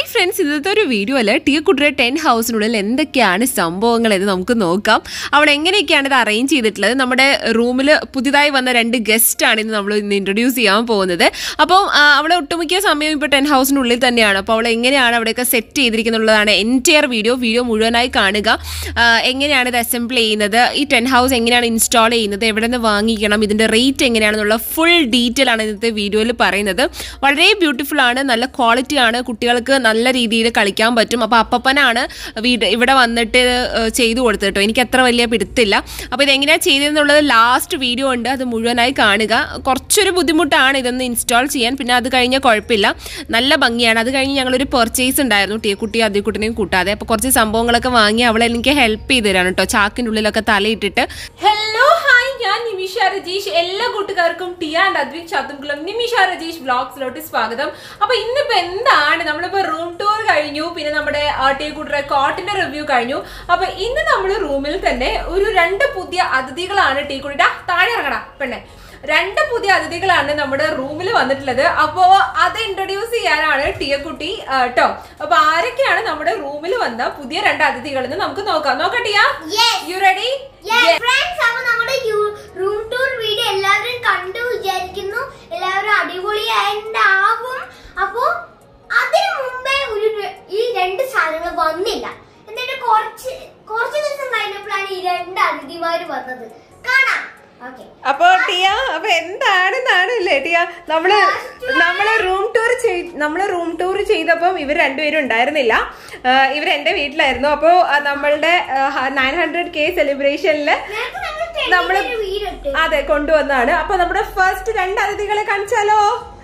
Friends ഇന്നത്തെ ഒരു video അല്ല ടിയ കുട്ടിയുടെ ടെൻ ഹൗസിനുള്ളിൽ എന്തൊക്കെയാണ് സംഭവങ്ങൾ എന്ന് നമുക്ക് നോക്കാം അവിടെ എങ്ങനെയൊക്കെയാണ് ഇത് അറേഞ്ച് ചെയ്തിട്ടുള്ളത് നമ്മുടെ റൂമിൽ പുതിയതായി വന്ന രണ്ട് ഗസ്റ്റ് ആണ് ഇന്ന് നമ്മൾ ഇന്ന് ഇൻട്രൊഡ്യൂസ് ചെയ്യാൻ പോകുന്നത് അപ്പോൾ ആ, അവിടെ ഒട്ടുമിക്ക സമയം ഇപ്പോൾ ടെൻ ഹൗസിനുള്ളിൽ തന്നെയാണ് അപ്പോൾ അവൾ എങ്ങനെയാണ് അവിടെയൊക്കെ സെറ്റ് ചെയ്തിരിക്കുന്നുള്ളതാണ് എൻറ്റയർ വീഡിയോ വീഡിയോ മുഴുവനായി കാണുക ആ, എങ്ങനെയാണ് ഇത് അസംബിൾ ചെയ്യുന്നത് ഈ ടെൻ ഹൗസ് എങ്ങനെയാണ് ഇൻസ്റ്റാൾ ചെയ്യുന്നത് എവിടെ നിന്ന് വാങ്ങിക്കണം ഇതിൻ്റെ റേറ്റ് എങ്ങനെയാണെന്നുള്ള ഫുൾ ഡീറ്റെയിൽ ആണ് ഇന്നത്തെ വീഡിയോയിൽ പറയുന്നത് വളരെ ബ്യൂട്ടിഫുൾ ആണ് നല്ല ക്വാളിറ്റി ആണ് കുട്ടികൾക്ക് നല്ല രീതിയിൽ കളിക്കാൻ പറ്റും അപ്പോൾ അപ്പപ്പനാണ് വീട് ഇവിടെ വന്നിട്ട് ഇത്, ഏഹ്, ചെയ്തു കൊടുത്തത് കേട്ടോ എനിക്ക് അത്ര വലിയ പിടുത്തില്ല അപ്പോൾ ഇതെങ്ങനെയാണ് ചെയ്തതെന്നുള്ളത് ലാസ്റ്റ് വീഡിയോ ഉണ്ട് അത് മുഴുവനായി കാണുക കുറച്ചൊരു ബുദ്ധിമുട്ടാണ് ഇതൊന്ന് ഇൻസ്റ്റാൾ ചെയ്യാൻ പിന്നെ അത് കഴിഞ്ഞാൽ കുഴപ്പമില്ല നല്ല ഭംഗിയാണ് അത് കഴിഞ്ഞ് ഞങ്ങളൊരു പർച്ചേസ് ഉണ്ടായിരുന്നു ടീക്കുട്ടി അതിക്കുട്ടിനെയും കൂട്ടാതെ അപ്പോൾ കുറച്ച് സംഭവങ്ങളൊക്കെ വാങ്ങി അവളെ എനിക്ക് ഹെൽപ്പ് ചെയ്ത് തരാണ് കേട്ടോ ചാക്കിൻ്റെ ഉള്ളിലൊക്കെ തലയിട്ടിട്ട് ഹലോ ഹായ് ഞാൻ നിമിഷ രജീഷ് എല്ലാ കൂട്ടുകാർക്കും ടിയ ആൻഡ് അദ്വിക് ചാത്തുംകുളം നിമിഷ രജീഷ് വ്ളോഗ്സിലോട്ട് സ്വാഗതം അപ്പൊ ഇന്നിപ്പോ എന്താണ് നമ്മളിപ്പോ റൂം ടൂർ കഴിഞ്ഞു പിന്നെ നമ്മുടെ ടീക്കുട്ടിയുടെ കോട്ടിന്റെ റിവ്യൂ കഴിഞ്ഞു അപ്പൊ ഇന്ന് നമ്മൾ റൂമിൽ തന്നെ ഒരു രണ്ട് പുതിയ അതിഥികളാണ് ടീക്കുട്ടിയുടെ താഴെ ഇറങ്ങടാ പെണ്ണെ രണ്ട് പുതിയ അതിഥികളാണ് നമ്മുടെ റൂമിൽ വന്നിട്ടുള്ളത് അപ്പോ അത് ഇൻട്രൊഡ്യൂസ് ചെയ്യാനാണ് ടിയക്കുട്ടി കേട്ടോ അപ്പൊ ആരൊക്കെയാണ് നമ്മുടെ റൂമിൽ വന്ന പുതിയ രണ്ട് അതിഥികൾ എന്ന് നമുക്ക് നോക്കാം നോക്കാം Tiya Yes. You ready friends അപ്പൊ നമ്മുടെ റൂം ടൂർ വീഡിയോ എല്ലാവരും കണ്ടു വിചാരിക്കുന്നു എല്ലാവരും അടിപൊളിയായിട്ടുണ്ടാവും അപ്പൊ അതിനു മുമ്പേ ഒരു ര- ഈ രണ്ട് സാധനങ്ങൾ വന്നില്ല എന്നിട്ട് കുറച്ച് കുറച്ച് ദിവസം കഴിഞ്ഞപ്പോഴാണ് ഈ രണ്ട് അതിഥിമാര് വന്നത് കാണാം ഓക്കെ അപ്പൊ ടിയ അപ്പൊ എന്താണെന്നാണ് അല്ലേ ടിയ നമ്മള് നമ്മള് റൂം ടൂർ നമ്മള് റൂം ടൂർ ചെയ്തപ്പം ഇവർ രണ്ടുപേരും ഉണ്ടായിരുന്നില്ല ആഹ് ഇവർ എന്റെ വീട്ടിലായിരുന്നു അപ്പോ ആഹ് നമ്മളുടെ നയൻ ഹൺഡ്രഡ് കെ സെലിബ്രേഷനില് നമ്മള് വീടിട്ട് അതെ കൊണ്ടുവന്നാണ് അപ്പൊ നമ്മുടെ ഫസ്റ്റ് രണ്ട് അതിഥികളെ കാണിച്ചാലോ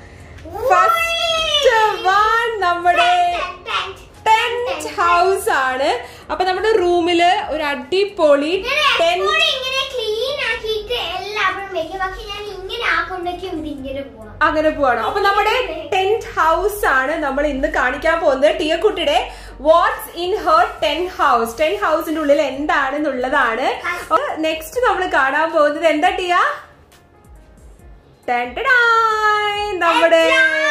ഫസ്റ്റ് വൺ നമ്മുടെ ടെന്റ് ഹൗസ് ആണ് അപ്പൊ നമ്മുടെ റൂമില് ഒരു അടിപൊളി ടെന്റ് ഇങ്ങനെ ക്ലീൻ ആക്കിയിട്ട് എല്ലാവരും വെക്കും പക്ഷെ ഞാൻ ഇങ്ങനെ ആക്കുമ്പോഴേക്കും ഇത് ഇങ്ങനെ പോവാം അങ്ങനെ പോവാണോ അപ്പൊ നമ്മുടെ ടെന്റ് ഹൗസ് ആണ് നമ്മൾ ഇന്ന് കാണിക്കാൻ പോകുന്നത് ടിയക്കുട്ടിയുടെ what's in her tent house tent ഹൗസിന്റെ ഉള്ളിൽ എന്താണെന്നുള്ളതാണ് നെക്സ്റ്റ് നമ്മൾ കാണാൻ പോകുന്നത് എന്താ ടിയ ടെൻ ടെടായ്. നമ്മുടെ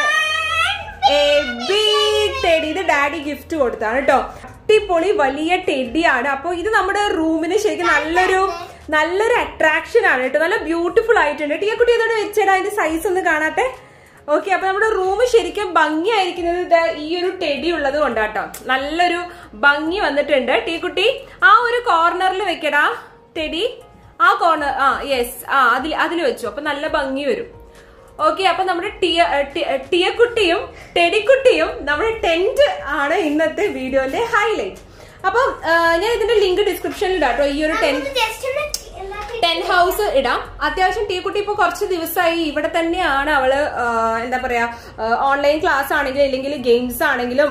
ബിഗ് ടെഡി ഇത് ഡാഡി ഗിഫ്റ്റ് കൊടുത്താണ് കേട്ടോ അടിപൊളി വലിയ ടെഡിയാണ് അപ്പൊ ഇത് നമ്മുടെ റൂമിന് ശരിക്കും നല്ലൊരു നല്ലൊരു അട്രാക്ഷൻ ആണ് കേട്ടോ നല്ല ബ്യൂട്ടിഫുൾ ആയിട്ടുണ്ട് ടിയ കുട്ടി ഇതോടെ വെച്ചേടാ അതിന്റെ സൈസ് ഒന്ന് കാണാട്ടെ ഓക്കെ അപ്പൊ നമ്മുടെ റൂം ശരിക്കും ഭംഗിയായിരിക്കുന്നത് ദാ ഈ ഒരു ടെഡി ഉള്ളത് കൊണ്ടാട്ടോ നല്ലൊരു ഭംഗി വന്നിട്ടുണ്ട് ടീ കുട്ടി ആ ഒരു കോർണറിൽ വെക്കടാ ടെഡി ആ കോർണർ ആ യെസ് ആ അതിൽ അതിൽ വെച്ചു അപ്പൊ നല്ല ഭംഗി വരും ഓക്കെ അപ്പൊ നമ്മുടെ ടിയ ടി- ടിയക്കുട്ടിയും ടെഡിക്കുട്ടിയും നമ്മുടെ ടെന്റ് ആണ് ഇന്നത്തെ വീഡിയോന്റെ ഹൈലൈറ്റ് അപ്പം ആ, ഞാൻ ഇതിന്റെ ലിങ്ക് ഡിസ്ക്രിപ്ഷനിൽ ഇടാം കേട്ടോ ഈ ഒരു ടെന്റ് ജസ്റ്റ് ഒന്ന് എല്ലാവർക്കും ടെൻ ഹൗസ് ഇടാം അത്യാവശ്യം ടീക്കുട്ടി ഇപ്പൊ കുറച്ച് ദിവസമായി ഇവിടെ തന്നെയാണ് അവള് ആ, എന്താ പറയാ ഓൺലൈൻ ക്ലാസ് ആണെങ്കിലും അല്ലെങ്കിൽ ഗെയിംസ് ആണെങ്കിലും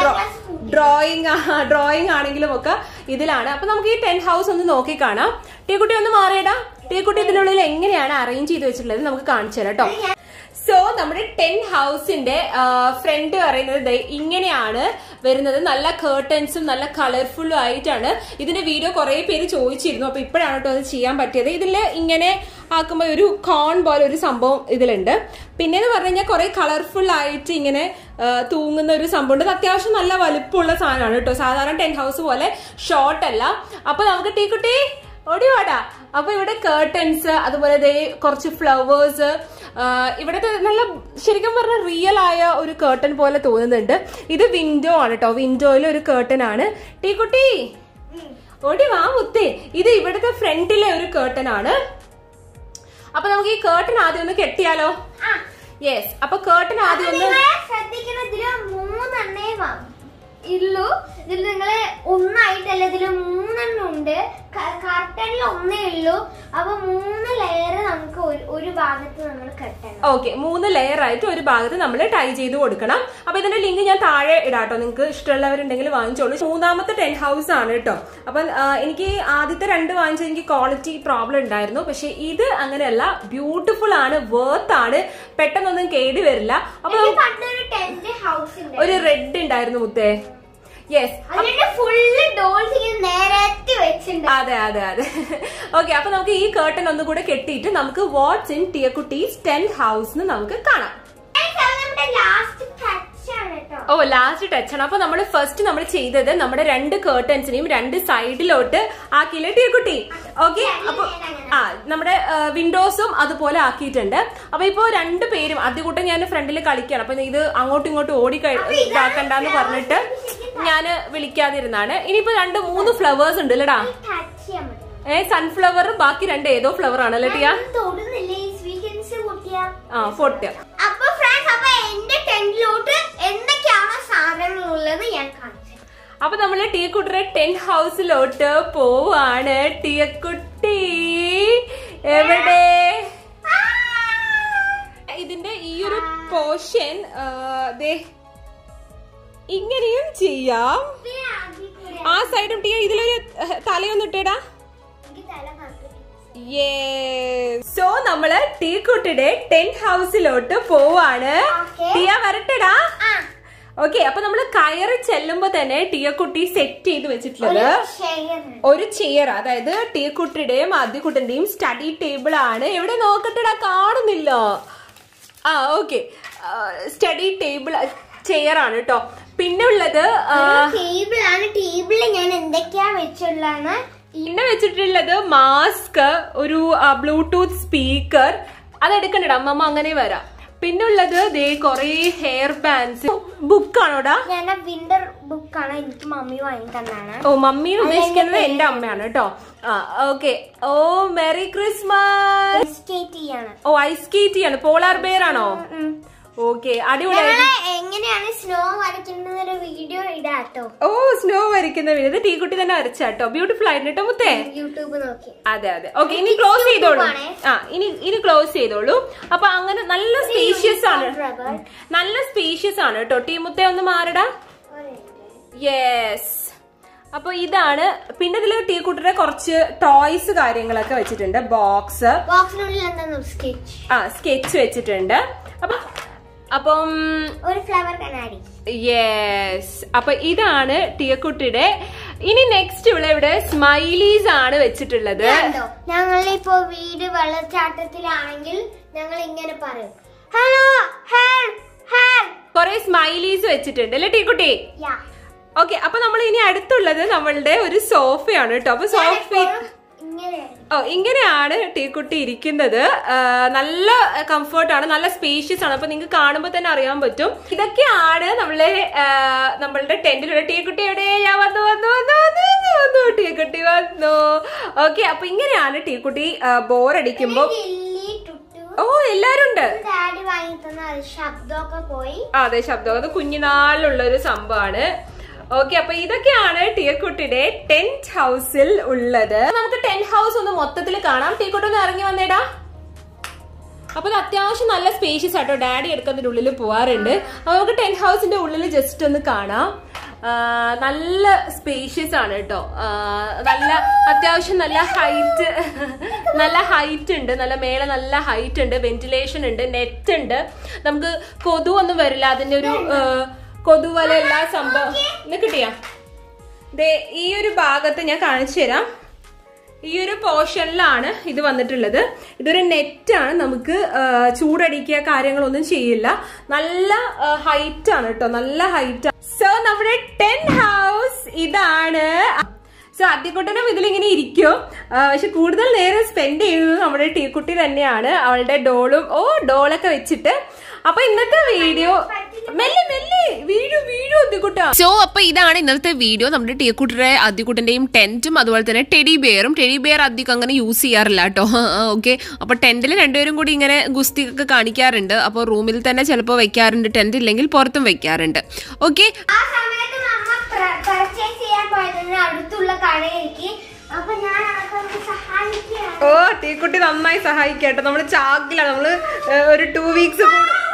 ഡ്രോയിങ് ഡ്രോയിങ് ആണെങ്കിലും ഒക്കെ ഇതിലാണ് അപ്പൊ നമുക്ക് ഈ ടെൻ ഹൗസ് ഒന്ന് നോക്കി കാണാം ടീക്കുട്ടി ഒന്ന് മാറിയിടാം ടീക്കുട്ടി ഇതിനുള്ളിൽ എങ്ങനെയാണ് അറേഞ്ച് ചെയ്ത് വെച്ചിട്ടുള്ളത് നമുക്ക് കാണിച്ചു തരാം കേട്ടോ സോ നമ്മുടെ ടെൻ ഹൗസിന്റെ ഫ്രണ്ട് പറയുന്നത് ദേ ഇങ്ങനെയാണ് വരുന്നത് നല്ല കേർട്ടൻസും നല്ല കളർഫുള്ളും ആയിട്ടാണ് ഇതിന്റെ വീഡിയോ കുറെ പേര് ചോദിച്ചിരുന്നു അപ്പൊ ഇപ്പോഴാണ് കേട്ടോ അത് ചെയ്യാൻ പറ്റിയത് ഇതിൽ ഇങ്ങനെ ആക്കുമ്പോൾ ഒരു കോൺ പോലെ ഒരു സംഭവം ഇതിലുണ്ട് പിന്നെ എന്ന് പറഞ്ഞു കഴിഞ്ഞാൽ കുറെ കളർഫുൾ ആയിട്ട് ഇങ്ങനെ ആ, തൂങ്ങുന്ന ഒരു സംഭവം ഉണ്ട് ഇത് അത്യാവശ്യം നല്ല വലുപ്പമുള്ള സാധനമാണ് കേട്ടോ സാധാരണ ടെൻ ഹൗസ് പോലെ ഷോർട്ട് അല്ല അപ്പൊ നമുക്ക് ടീ കുട്ടി ഓടി വാടാ അപ്പൊ ഇവിടെ കേർട്ടൻസ് അതുപോലെ ദേ കുറച്ച് ഫ്ലവേഴ്സ് ഇവിടുത്തെ നല്ല ശരിക്കും പറഞ്ഞ റിയൽ ആയ ഒരു കേർട്ടൻ പോലെ തോന്നുന്നുണ്ട് ഇത് വിൻഡോ ആണ് കേട്ടോ വിൻഡോയിൽ ഒരു കേർട്ടൻ ആണ് ടീ കുട്ടി ഓടി വാ മുത്തേ ഇത് ഇവിടുത്തെ ഫ്രണ്ടിലെ ഒരു കേർട്ടൻ ആണ് അപ്പൊ നമുക്ക് ഈ കേർട്ടൻ ആദ്യം ഒന്ന് കെട്ടിയാലോ യെസ് അപ്പൊ കേർട്ടൻ ആദ്യം ഒന്ന് ശ്രദ്ധിക്കണം ഇതില് മൂന്നെണ്ണേ വാ- ഉള്ളൂ ഇതിൽ നിങ്ങള് ഒന്നായിട്ടല്ല ഇതില് മൂന്നെണ്ണം ഉണ്ട് കർട്ടനിൽ ഒന്നേ ഉള്ളൂ അപ്പൊ മൂന്ന് ലെയർ നമുക്ക് ഒരു- ഒരു ഭാഗത്ത് നമ്മൾ കെട്ടണം ഓക്കെ മൂന്ന് ലെയർ ആയിട്ട് ഒരു ഭാഗത്ത് നമ്മൾ ടൈ ചെയ്ത് കൊടുക്കണം അപ്പൊ ഇതിന്റെ ലിങ്ക് ഞാൻ താഴെ ഇടാട്ടോ നിങ്ങൾക്ക് ഇഷ്ടമുള്ളവരുണ്ടെങ്കിൽ വാങ്ങിച്ചോളൂ മൂന്നാമത്തെ ടെൻ ഹൗസ് ആണ് കേട്ടോ അപ്പം ആ, എനിക്ക് ആദ്യത്തെ രണ്ട് വാങ്ങിച്ചത് എനിക്ക് ക്വാളിറ്റി പ്രോബ്ലം ഉണ്ടായിരുന്നു പക്ഷെ ഇത് അങ്ങനെയല്ല ബ്യൂട്ടിഫുൾ ആണ് വേർത്ത് ആണ് പെട്ടെന്നൊന്നും കേടി വരില്ല അപ്പൊ എനിക്ക് പണ്ടൊരു ടെന്റ് ഹൗസ് ഉണ്ട് ഒരു റെഡ് ഉണ്ടായിരുന്നു മുത്തേ യെസ് അതിന്റെ ഫുള്ള് ഡോൾസ് ഇങ്ങനെ നേരത്തെ വെച്ചിട്ടുണ്ട് അതെ അതെ അതെ ഓക്കെ അപ്പൊ നമുക്ക് ഈ കേർട്ടൻ ഒന്നുകൂടെ കെട്ടിയിട്ട് നമുക്ക് വാട്ട്സ് ഇൻ ടിയക്കുട്ടീസ് ടെൻ ഹൗസ് നമുക്ക് കാണാം Guys, അത് നമ്മുടെ ലാസ്റ്റ് ടച്ച് ആണ് കേട്ടോ ഓ ലാസ്റ്റ് ടച്ച് ആണ് അപ്പൊ നമ്മൾ ഫസ്റ്റ് നമ്മൾ ചെയ്തത് നമ്മുടെ രണ്ട് കേർട്ടൻസിനെയും രണ്ട് സൈഡിലോട്ട് ആക്കിയില്ലേ ടീക്കുട്ടി ഓക്കെ അപ്പൊ ആ നമ്മുടെ വിൻഡോസും അതുപോലെ ആക്കിയിട്ടുണ്ട് അപ്പൊ ഇപ്പൊ രണ്ട് പേരും അതുകൂട്ടം ഞാൻ ഫ്രണ്ടിൽ കളിക്കുകയാണ് അപ്പൊ ഇത് അങ്ങോട്ടും ഇങ്ങോട്ടും ഓടി കഴി- ഇതാക്കണ്ടെന്ന് പറഞ്ഞിട്ട് ഞാൻ വിളിക്കാതിരുന്നാണ് ഇനിയിപ്പോ രണ്ട് മൂന്ന് ഫ്ലവേഴ്സ് ഉണ്ട് അല്ലടാ ടച്ച് ചെയ്യാൻ പറ്റും ഏ സൺഫ്ലവർ ബാക്കി രണ്ട് ഏതോ ഫ്ലവർ ആണല്ലേ ടിയ തൊടുന്നില്ലേ ഈ സ്വീക്കൻസ് പൊട്ടിയാ ആ പൊട്ട് അപ്പൊ ഫ്രണ്ട്സ് അപ്പൊ എന്റെ ടെന്റിലോട്ട് എന്തൊക്കെയാണോ സാധനങ്ങൾ ഉള്ളത് ഞാൻ കാണിച്ചു അപ്പൊ നമ്മള് ടീക്കുട്ടിയുടെ ടെൻ ഹൗസിലോട്ട് പോവാണ് ടീക്കുട്ടി എവിടെ ഇതിന്റെ ഈ ഒരു പോർഷൻ ദേ ഇങ്ങനെയും ചെയ്യാം ആ സൈഡും ടീ ഇതിലൊരു ഏഹ്, തലയൊന്നും ഇട്ടേടാ സോ നമ്മള് ടീക്കുട്ടിയുടെ ടെൻ ഹൗസിലോട്ട് പോവാണ് Okay. ടിയ വരട്ടെടാ ഓക്കെ അപ്പൊ നമ്മള് കയറി ചെല്ലുമ്പോ തന്നെ ടിയക്കുട്ടി സെറ്റ് ചെയ്ത് വെച്ചിട്ടുള്ളത് ഒരു ചെയർ അതായത് ടീക്കുട്ടിയുടെയും ആദ്യക്കുട്ടിന്റെയും സ്റ്റഡി ടേബിൾ ആണ് എവിടെ നോക്കട്ടെടാ കാണുന്നില്ല ആ ഓക്കെ സ്റ്റഡി ടേബിൾ ചെയർ ആണ് കേട്ടോ പിന്നെ ഉള്ളത് ആ, ടേബിളാണ് ടേബിളിൽ ഞാൻ എന്തൊക്കെയാ വെച്ചുള്ളതാണ് പിന്നെ വെച്ചിട്ടുള്ളത് മാസ്ക് ഒരു ബ്ലൂടൂത്ത് സ്പീക്കർ അത് എടുക്കണ്ടടാ അമ്മമ്മ അങ്ങനെ വരാം പിന്നെ ഉള്ളത് ദേ കൊറേ ഹെയർ ബാൻഡ്സ് ബുക്കാണോടാ ഞാൻ വിന്റർ ബുക്കാണ് എനിക്ക് മമ്മി വാങ്ങി തന്നാണ് ഓ മമ്മി എന്ന് ഉദ്ദേശിക്കുന്നത് എന്റെ അമ്മയാണ് കേട്ടോ ആ ഓക്കെ ഓ മെറി ക്രിസ്മസ് സ്കേറ്റ് ചെയ്യാണ് ഓ ഐസ് സ്കേറ്റ് ചെയ്യാണ് പോളാർ ബെയർ ആണോ ഓക്കെ അടിപൊളിയായി ഞങ്ങള് എങ്ങനെയാണ് സ്നോ വരയ്ക്കുന്നത് ഒരു വീഡിയോ ഇടാട്ടോ ഓ സ്നോ വരയ്ക്കുന്ന വീട് ഇത് ടീക്കുട്ടി തന്നെ വരച്ചാട്ടോ ബ്യൂട്ടിഫുൾ ആയിരുന്നു കേട്ടോ മുത്തേ യൂട്യൂബ് നോക്കി അതെ അതെ ഓക്കെ ഇനി ക്ലോസ് ചെയ്തോളൂ ആണേ. ആ ഇനി ഇനി ക്ലോസ് ചെയ്തോളൂ അപ്പൊ അങ്ങനെ നല്ല സ്പേഷ്യസ് ആണ് rubber. നല്ല സ്പേഷ്യസ് ആണ് കേട്ടോ ടീമുത്തെ ഒന്ന് മാറടാ യെസ് അപ്പൊ ഇതാണ് പിന്നെ ഇതിൽ ടീക്കുട്ടിയുടെ കുറച്ച് ടോയ്സ് കാര്യങ്ങളൊക്കെ വെച്ചിട്ടുണ്ട് ബോക്സ് ബോക്സിനുള്ളിൽ എന്താണ് സ്കെച്ച് ആ സ്കെച്ച് വെച്ചിട്ടുണ്ട് അപ്പൊ അപ്പം ഒരു ഫ്ലവർ കണ്ണാടി യെസ് അപ്പൊ ഇതാണ് ടീക്കുട്ടിയുടെ ഇനി നെക്സ്റ്റ് ഇവിടെ ഇവിടെ സ്മൈലീസ് ആണ് വെച്ചിട്ടുള്ളത് കണ്ടോ ഞങ്ങളിപ്പോ വീട് വെള്ളച്ചാട്ടത്തിലാണെങ്കിൽ ഞങ്ങൾ ഇങ്ങനെ പറയും ഹലോ ഹെൽപ്പ് ഹെൽപ്പ് കൊറേ സ്മൈലീസ് വെച്ചിട്ടുണ്ട് അല്ലേ ടീക്കുട്ടി യാ ഓക്കെ അപ്പൊ നമ്മൾ ഇനി അടുത്തുള്ളത് നമ്മളുടെ ഒരു സോഫയാണ് കേട്ടോ അപ്പൊ സോഫ ഇങ്ങനെ ഓ ഇങ്ങനെയാണ് ടീക്കുട്ടി ഇരിക്കുന്നത് ആ, നല്ല കംഫർട്ടാണ് നല്ല സ്പേഷ്യസ് ആണ് അപ്പൊ നിങ്ങൾക്ക് കാണുമ്പോൾ തന്നെ അറിയാൻ പറ്റും ഇതൊക്കെയാണ് നമ്മളെ ആ, നമ്മളുടെ ടെന്റിലുള്ള ടീക്കുട്ടി എവിടെ ഞാൻ വന്നു വന്നു വന്നു വന്നു വന്നു, വന്നു ടീക്കുട്ടി വന്നു ഓക്കെ അപ്പൊ ഇങ്ങനെയാണ് ടീക്കുട്ടി ബോറടിക്കുമ്പോ ലില്ലി ടുട്ടു ഓ എല്ലാരും ഉണ്ട് ഡാഡി വാങ്ങി തന്ന ശബ്ദമൊക്കെ പോയി ആ, അതെ ശബ്ദം അത് കുഞ്ഞുനാളിലുള്ള ഒരു സംഭവമാണ് ഓക്കെ അപ്പൊ ഇതൊക്കെയാണ് ടീക്കുട്ടിയുടെ ടെന്റ് ഹൗസിൽ ഉള്ളത് നമുക്ക് ടെന്റ് ഹൗസ് ഒന്ന് മൊത്തത്തിൽ കാണാം ടീക്കുട്ടി ഒന്ന് ഇറങ്ങി വന്നേടാ അപ്പൊ ഇത് അത്യാവശ്യം നല്ല സ്പേഷ്യസ് ആട്ടോ ഡാഡി എടുക്കുന്നതിന്റെ ഉള്ളിൽ പോവാറുണ്ട് അപ്പൊ നമുക്ക് ടെന്റ് ഹൗസിന്റെ ഉള്ളിൽ ജസ്റ്റ് ഒന്ന് കാണാം ആ, നല്ല സ്പേഷ്യസ് ആണ് കേട്ടോ ആ, നല്ല അത്യാവശ്യം നല്ല ഹൈറ്റ് നല്ല ഹൈറ്റ് ഉണ്ട് നല്ല മേലെ നല്ല ഹൈറ്റ് ഉണ്ട് വെന്റിലേഷൻ ഉണ്ട് നെറ്റ് ഉണ്ട് നമുക്ക് കൊതു ഒന്നും വരില്ല അതിന്റെ ഒരു ആ, കൊതുവല എല്ലാ സംഭവം ഇന്ന് കിട്ടിയാ ദേ ഈ ഒരു ഭാഗത്ത് ഞാൻ കാണിച്ചു തരാം ഈ ഒരു പോർഷനിലാണ് ഇത് വന്നിട്ടുള്ളത് ഇതൊരു നെറ്റാണ് നമുക്ക് ആ, ചൂടടിക്കുക കാര്യങ്ങളൊന്നും ചെയ്യില്ല നല്ല ഹൈറ്റ് ആണ് കേട്ടോ നല്ല ഹൈറ്റ് സോ നമ്മുടെ ടെൻ ഹൗസ് ഇതാണ് സോ അദ്യക്കുട്ടനും ഇതിലിങ്ങനെ ഇരിക്കും ആ, പക്ഷെ കൂടുതൽ നേരം സ്പെൻഡ് ചെയ്യുന്നത് നമ്മുടെ ടീക്കുട്ടി തന്നെയാണ് അവളുടെ ഡോളും ഓ ഡോളൊക്കെ വെച്ചിട്ട് അപ്പൊ ഇന്നത്തെ വീഡിയോ മെല്ലെ മെല്ലെ വീഡിയോ വീഡിയോ അദ്യക്കുട്ട സോ അപ്പൊ ഇതാണ് ഇന്നത്തെ വീഡിയോ നമ്മുടെ ടീക്കുട്ടിയുടെ അദ്യക്കുട്ടന്റെയും ടെന്റും അതുപോലെ തന്നെ ടെഡി ബെയറും ടെഡി ബെയർ അധികം അങ്ങനെ യൂസ് ചെയ്യാറില്ല കേട്ടോ ഓക്കെ അപ്പൊ ടെന്റിൽ രണ്ടുപേരും കൂടി ഇങ്ങനെ ഗുസ്തി ഒക്കെ കാണിക്കാറുണ്ട് അപ്പോൾ റൂമിൽ തന്നെ ചിലപ്പോൾ വെക്കാറുണ്ട് ടെന്റ് ഇല്ലെങ്കിൽ പുറത്തും വെക്കാറുണ്ട് ഓക്കെ ആ സമയത്ത് നമ്മ പർച്ചേസ് ചെയ്യാൻ പോയതിന് അടുത്തുള്ള കടയിലേക്ക് അപ്പൊ ഞാൻ അതൊക്കെ സഹായിക്കുകയാണ് ഓ ടീക്കുട്ടി നന്നായി സഹായിക്കട്ടെ നമ്മള് ചാക്കിലാണ് നമ്മള് ഏ, ഒരു ടു വീക്സ്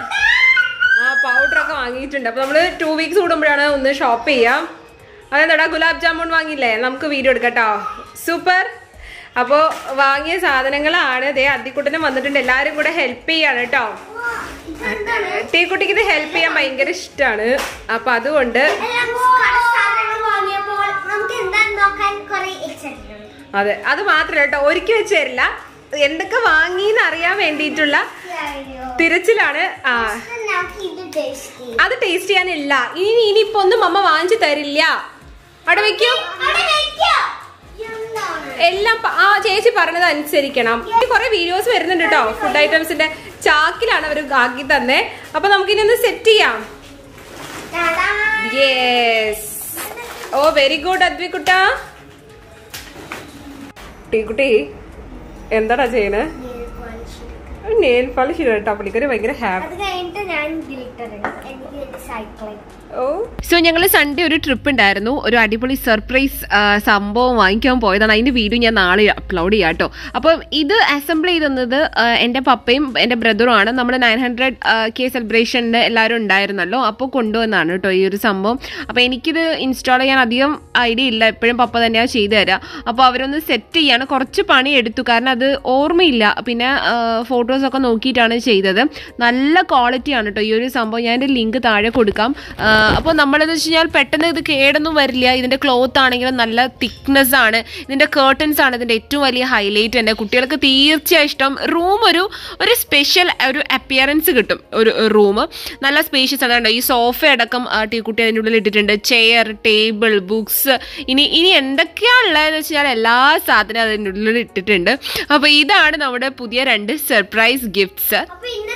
ആ പൗഡർ ഒക്കെ വാങ്ങിയിട്ടുണ്ട് അപ്പൊ നമ്മള് ടു വീക്സ് കൂടുമ്പോഴാണ് ഒന്ന് ഷോപ്പ് ചെയ്യാം അതെന്താടാ ഗുലാബ് ജാമുൻ വാങ്ങിയില്ലേ നമുക്ക് വീഡിയോ എടുക്കട്ടോ സൂപ്പർ അപ്പോ വാങ്ങിയ സാധനങ്ങളാണ് ദേ അദ്ദിക്കുട്ടനും വന്നിട്ടുണ്ട് എല്ലാരും കൂടെ ഹെൽപ്പ് ചെയ്യാണ് കേട്ടോ ടീക്കുട്ടിക്ക് ഇത് ഹെൽപ്പ് ചെയ്യാൻ ഭയങ്കര ഇഷ്ടമാണ് അപ്പൊ അതുകൊണ്ട് എല്ലാം സാധനങ്ങൾ വാങ്ങിയപ്പോൾ നമുക്ക് എന്താന്ന് നോക്കാൻ കുറെ എക്സൈറ്റഡ് അതെ അത് മാത്രമല്ല കേട്ടോ ഒരുക്കി വെച്ച് തരില്ല എന്തൊക്കെ വാങ്ങിന്ന് അറിയാൻ വേണ്ടിയിട്ടുള്ള തിരച്ചിലാണ് ആ നമുക്ക് ഇത് ടേസ്റ്റി അത് ടേസ്റ്റ് ചെയ്യാനില്ല ഇനി ഇനിയിപ്പോ ഒന്നും അമ്മ വാങ്ങിച്ചു തരില്ല അവിടെ വെക്കൂ അവിടെ വെക്കോ എന്താണ് എല്ലാം പ- ആ ചേച്ചി പറഞ്ഞത് അനുസരിക്കണം കുറെ വീഡിയോസ് വരുന്നുണ്ട് കേട്ടോ ഫുഡ് ഐറ്റംസിന്റെ ചാക്കിലാണ് അവർ ആക്കി തന്നെ അപ്പൊ നമുക്കിനി ഒന്ന് സെറ്റ് ചെയ്യാം ടാടാ. യെസ് ഓ വെരി ഗുഡ് അദ്വിക്കുട്ട ടീക്കുട്ടി എന്താടാ ചെയ്യണേ നെയിൽ പോളിഷ് കേട്ടോ പുള്ളിക്കൊരു ഭയങ്കര ഹാപ്പി അത് കഴിഞ്ഞിട്ട് ഞാൻ ഗ്ലിറ്റർ എനിക്ക് സൈക്ലിംഗ് ഓ സോ ഞങ്ങൾ സൺഡേ ഒരു ട്രിപ്പ് ഉണ്ടായിരുന്നു ഒരു അടിപൊളി സർപ്രൈസ് സംഭവം വാങ്ങിക്കാൻ പോയതാണ് അതിന്റെ വീഡിയോ ഞാൻ നാളെ അപ്ലോഡ് ചെയ്യാം കേട്ടോ അപ്പം ഇത് അസംബിൾ ചെയ്ത് തന്നത് ആ, എൻ്റെ പപ്പയും എൻ്റെ ബ്രദറും ആണ് നമ്മുടെ നയൻ ഹൺഡ്രഡ് കെ സെലിബ്രേഷൻ്റെ എല്ലാവരും ഉണ്ടായിരുന്നല്ലോ അപ്പോൾ കൊണ്ടുവന്നാണ് കേട്ടോ ഈ ഒരു സംഭവം അപ്പോൾ എനിക്കിത് ഇൻസ്റ്റാൾ ചെയ്യാൻ അധികം ഐഡിയ ഇല്ല എപ്പോഴും പപ്പ തന്നെയാണ് ചെയ്തു തരാം അപ്പോൾ അവരൊന്ന് സെറ്റ് ചെയ്യാണ് കുറച്ച് പണി എടുത്തു കാരണം അത് ഓർമ്മയില്ല പിന്നെ ഫോട്ടോസൊക്കെ നോക്കിയിട്ടാണ് ചെയ്തത് നല്ല ക്വാളിറ്റിയാണ് കേട്ടോ ഈ ഒരു സംഭവം ഞാൻ എൻ്റെ ലിങ്ക് താഴെ കൊടുക്കാം അപ്പോൾ നമ്മളെന്ന് വെച്ച് കഴിഞ്ഞാൽ പെട്ടെന്ന് ഇത് കേടൊന്നും വരില്ല ഇതിൻ്റെ ക്ലോത്ത് ആണെങ്കിലും നല്ല തിക്നെസ് ആണ് ഇതിൻ്റെ കേർട്ടൻസ് ആണ് ഇതിൻ്റെ ഏറ്റവും വലിയ ഹൈലൈറ്റ് തന്നെ കുട്ടികൾക്ക് തീർച്ചയായും ഇഷ്ടം റൂം ഒരു ഒരു സ്പെഷ്യൽ ഒരു അപ്പിയറൻസ് കിട്ടും ഒരു റൂം നല്ല സ്പേഷ്യസ് ആണ് കണ്ടോ ഈ സോഫ അടക്കം ആ, ടീക്കുട്ടി അതിൻ്റെ ഉള്ളിൽ ഇട്ടിട്ടുണ്ട് ചെയർ ടേബിൾ ബുക്സ് ഇനി ഇനി എന്തൊക്കെയാണ് ഉള്ളതെന്ന് വെച്ച് കഴിഞ്ഞാൽ എല്ലാ സാധനവും അതിൻ്റെ ഉള്ളിൽ ഇട്ടിട്ടുണ്ട് അപ്പോൾ ഇതാണ് നമ്മുടെ പുതിയ രണ്ട് സർപ്രൈസ് ഗിഫ്റ്റ്സ് അപ്പൊ ഇന്ന്